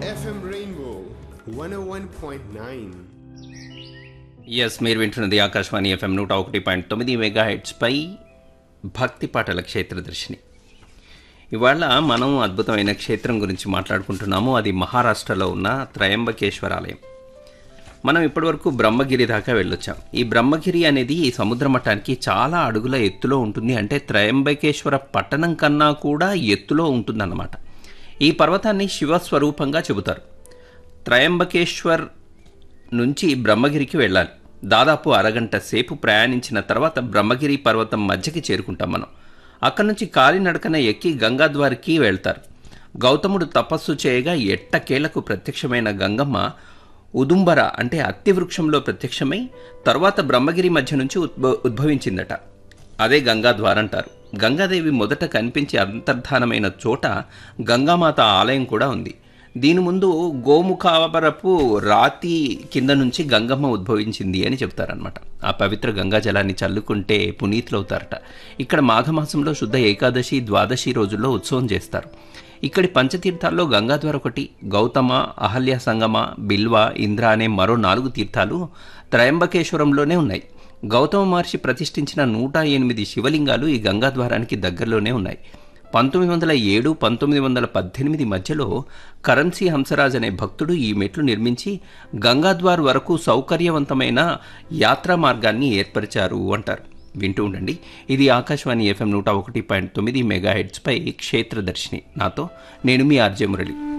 FM Rainbow 101.9. Yes మీరు వింటున్నది Akashvani FM నూట ఒకటి పాయింట్ తొమ్మిది మెగా పై భక్తి పాటల క్షేత్రదర్శిని ఇవాళ మనం అద్భుతమైన క్షేత్రం గురించి మాట్లాడుకుంటున్నాము అది మహారాష్ట్రలో ఉన్న త్రయంబకేశ్వర ఆలయం మనం ఇప్పటివరకు బ్రహ్మగిరి దాకా వెళ్ళొచ్చాం ఈ బ్రహ్మగిరి అనేది ఈ సముద్ర మట్టానికి చాలా అడుగుల ఎత్తులో ఉంటుంది అంటే త్రయంబకేశ్వర పట్టణం కన్నా కూడా ఎత్తులో ఉంటుందన్నమాట ఈ పర్వతాన్ని శివస్వరూపంగా చెబుతారు త్రయంబకేశ్వర్ నుంచి బ్రహ్మగిరికి వెళ్ళాలి దాదాపు అరగంట సేపు ప్రయాణించిన తర్వాత బ్రహ్మగిరి పర్వతం మధ్యకి చేరుకుంటాం మనం అక్కడి నుంచి కాలినడకన ఎక్కి గంగాద్వారికి వెళ్తారు గౌతముడు తపస్సు చేయగా ఎట్టకేలకు ప్రత్యక్షమైన గంగమ్మ ఉదుంబర అంటే అత్తి వృక్షంలో ప్రత్యక్షమై తర్వాత బ్రహ్మగిరి మధ్య నుంచి ఉద్భ ఉద్భవించిందట అదే గంగాద్వార అంటారు గంగాదేవి మొదట కనిపించి అంతర్ధానమైన చోట గంగామాత ఆలయం కూడా ఉంది దీని ముందు గోముఖావరపు రాతి కింద నుంచి గంగమ్మ ఉద్భవించింది అని చెప్తారనమాట ఆ పవిత్ర గంగా జలాన్ని చల్లుకుంటే పునీతులవుతారట ఇక్కడ మాఘమాసంలో శుద్ధ ఏకాదశి ద్వాదశి రోజుల్లో ఉత్సవం చేస్తారు ఇక్కడి పంచతీర్థాల్లో గంగాద్వార ఒకటి గౌతమ అహల్య సంగమ బిల్వ ఇంద్ర అనే మరో నాలుగు తీర్థాలు త్రయంబకేశ్వరంలోనే ఉన్నాయి గౌతమ మహర్షి ప్రతిష్ఠించిన నూట ఎనిమిది శివలింగాలు ఈ గంగాద్వారానికి దగ్గరలోనే ఉన్నాయి పంతొమ్మిది వందల ఏడు పంతొమ్మిది వందల పద్దెనిమిది మధ్యలో కరంసీ హంసరాజ్ అనే భక్తుడు ఈ మెట్లు నిర్మించి గంగాద్వార్ వరకు సౌకర్యవంతమైన యాత్రా మార్గాన్ని ఏర్పరిచారు అంటారు వింటూ ఉండండి ఇది ఆకాశవాణి ఎఫ్ఎం నూట ఒకటి పాయింట్ తొమ్మిది మెగా పై క్షేత్రదర్శిని నాతో నేను మీ ఆర్జే మురళి